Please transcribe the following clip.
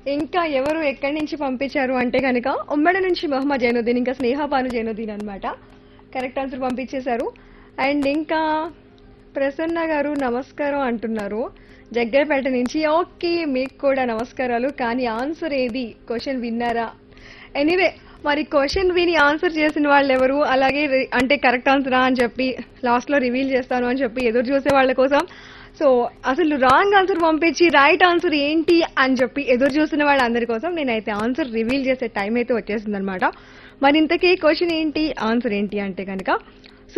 ఇంకా ఎవరు ఎక్కడి నుంచి పంపించారు అంటే కనుక ఉమ్మడి నుంచి మొహమ్మద్ జైనుద్దీన్ ఇంకా స్నేహబాను జైనుద్దీన్ అనమాట కరెక్ట్ ఆన్సర్ పంపించేశారు అండ్ ఇంకా ప్రసన్న గారు నమస్కారం అంటున్నారు జగ్గైపేట నుంచి ఓకే మీకు కూడా నమస్కారాలు కానీ ఆన్సర్ ఏది క్వశ్చన్ విన్నారా ఎనీవే మరి క్వశ్చన్ విని ఆన్సర్ చేసిన వాళ్ళు ఎవరు అలాగే రి- అంటే కరెక్ట్ ఆన్సరా అని చెప్పి లాస్ట్ లో రివీల్ చేస్తాను అని చెప్పి ఎదురు చూసే వాళ్ళ కోసం సో అసలు రాంగ్ ఆన్సర్ పంపించి రైట్ ఆన్సర్ ఏంటి అని చెప్పి ఎదురు చూసిన వాళ్ళందరి కోసం నేనైతే ఆన్సర్ రివీల్ చేసే టైం అయితే వచ్చేసింది అనమాట మరి ఇంతకీ క్వశ్చన్ ఏంటి ఆన్సర్ ఏంటి అంటే కనుక